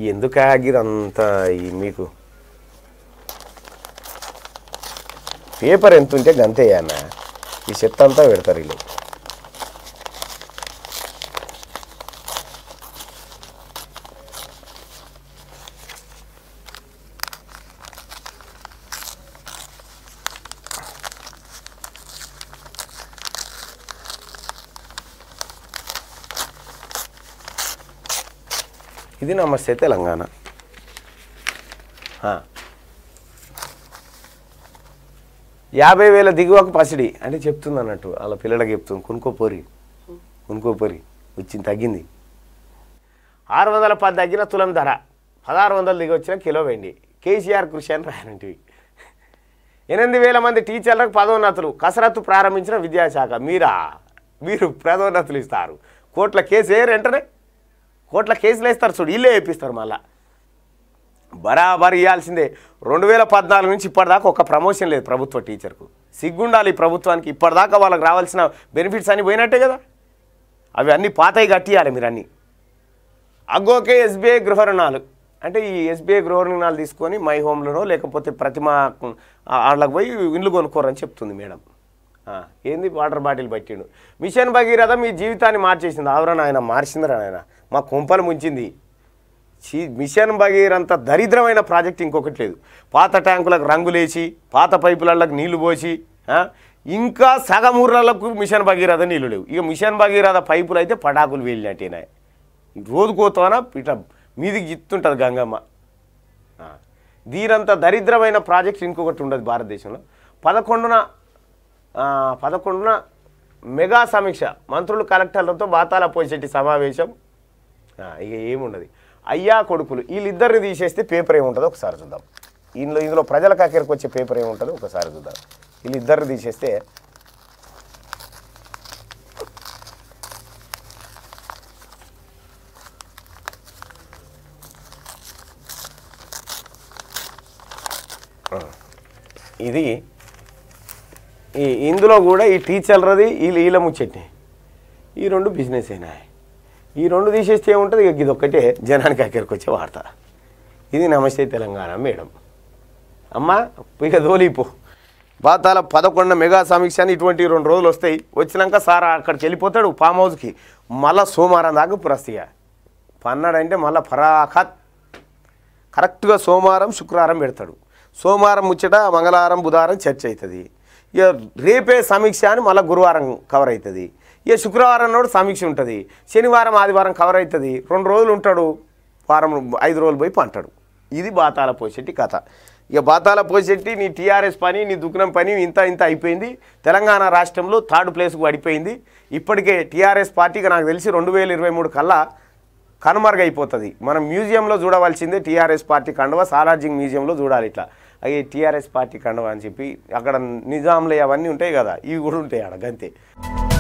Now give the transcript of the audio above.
ఎందుకు ఆగిరంత ఈ మీకు పేపర్ ఎంత ఉంటే గంతే అన్న ఈ చెత్త అంతా పెడతారు వీళ్ళు ఇది నమస్తే తెలంగాణ ఆ. యాభై వేల దిగువకు పసిడి అంటే చెప్తుంది అన్నట్టు వాళ్ళ పిల్లలకి చెప్తుంది కొనుక్కోపోరి కొనుక్కోపోరి వచ్చింది తగ్గింది ఆరు వందల పది తగ్గిన తులం ధర పదహారు వందలు దిగి వచ్చిన కిలో వెండి కేసీఆర్ కృషి అని రాయనంటివి ఎనిమిది వేల మంది టీచర్లకు పదోన్నతులు కసరత్తు ప్రారంభించిన విద్యాశాఖ మీరా మీరు పదోన్నతులు ఇస్తారు కోట్ల కేసు వేయరు వెంటనే కోట్ల కేసులు వేస్తారు చూడు ఇల్లే వేపిస్తారు మళ్ళా బరాబర్ ఇవ్వాల్సిందే రెండు వేల పద్నాలుగు నుంచి ఇప్పటిదాకా ఒక ప్రమోషన్ లేదు ప్రభుత్వ టీచర్కు సిగ్గుండాలి ఈ ప్రభుత్వానికి ఇప్పటిదాకా వాళ్ళకి రావాల్సిన బెనిఫిట్స్ అన్నీ పోయినట్టే కదా అవి అన్నీ పాతవి కట్టియాలి మీరు అన్నీ అగ్గోకే ఎస్బీఐ గృహ రుణాలు అంటే ఈ ఎస్బీఐ గృహ రుణాలు తీసుకొని మై హోమ్లోనో లేకపోతే ప్రతిమ వాళ్ళకి పోయి ఇండ్లు కొనుక్కోరని చెప్తుంది మేడం ఆ, ఏంది వాటర్ బాటిల్ పట్టిండు మిషన్ భగీరథ మీ జీవితాన్ని మార్చేసింది ఆవరణ ఆయన మార్చిందిరా ఆయన మా కుంపలు ముంచింది చీ మిషన్ భగీరంత దరిద్రమైన ప్రాజెక్ట్ ఇంకొకటి లేదు పాత ట్యాంకులకు రంగులేసి పాత పైపులకు నీళ్లు పోసి ఆ, ఇంకా సగం ఊర్లకు మిషన్ భగీరథ నీళ్లు లేవు ఇక మిషన్ భగీరథ పైపులు అయితే పటాకులు వెళ్ళినట్టేనా రోజుకోతానా ఇట్లా మీదికి జిత్తుంటుంది గంగమ్మ ఆ, దీనంత దరిద్రమైన ప్రాజెక్ట్ ఇంకొకటి ఉండదు భారతదేశంలో పదకొండున ఆ, పదకొండున మెగా సమీక్ష మంత్రులు కలెక్టర్లతో బాతాల పోసేటి సమావేశం ఆ, ఇక ఏముండదు అయ్యా కొడుకులు వీళ్ళిద్దరిని తీసేస్తే పేపర్ ఏముంటుందో ఒకసారి చూద్దాం ఇందులో ఇందులో ప్రజలకు అక్కడికి వచ్చే పేపర్ ఏముంటుందో ఒకసారి చూద్దాం వీళ్ళిద్దరిని తీసేస్తే ఆ, ఇది ఈ ఇందులో కూడా ఈ టీచర్లది వీళ్ళ వీళ్ళ ముచ్చట్ని ఈ రెండు బిజినెస్ అయినా ఈ రెండు తీసేస్తే ఏముంటుంది ఇక ఇది ఒక్కటే జనానికి అక్కడికి వచ్చే వార్త ఇది నమస్తే తెలంగాణ మేడం అమ్మా ఇక దోలిపో బాతాల పదకొండు మెగా సమీక్ష అని ఇటువంటి రెండు రోజులు వస్తాయి వచ్చినాక సార్ అక్కడికి వెళ్ళిపోతాడు ఫామ్ హౌస్కి మళ్ళా సోమవారం దాకా పురస్తిగా పన్నాడంటే మళ్ళా ఫరాఖత్ కరెక్ట్గా సోమవారం శుక్రవారం పెడతాడు సోమవారం ముచ్చట మంగళవారం బుధవారం చర్చ అవుతుంది ఇక రేపే సమీక్ష అని మళ్ళీ గురువారం కవర్ అవుతుంది ఇక శుక్రవారం నాడు సమీక్ష ఉంటుంది శనివారం ఆదివారం కవర్ అవుతుంది రెండు రోజులు ఉంటాడు వారం ఐదు రోజులు పోయి పంటాడు ఇది బాతాల పోషెట్టి కథ ఇక బాతాల పోషెట్టి నీ టీఆర్ఎస్ పని నీ దుకాణం పని ఇంత ఇంత అయిపోయింది తెలంగాణ రాష్ట్రంలో థర్డ్ ప్లేస్కు పడిపోయింది ఇప్పటికే టీఆర్ఎస్ పార్టీకి నాకు తెలిసి రెండు వేల ఇరవై మూడు కల్లా కనుమరుగైపోతుంది మనం మ్యూజియంలో చూడవలసిందే టీఆర్ఎస్ పార్టీ కండవ సాలార్జింగ్ మ్యూజియంలో చూడాలి ఇట్లా అవి టీఆర్ఎస్ పార్టీ కండవ అని చెప్పి అక్కడ నిజాంలు అవన్నీ ఉంటాయి కదా ఇవి కూడా ఉంటాయి ఆడ గంతే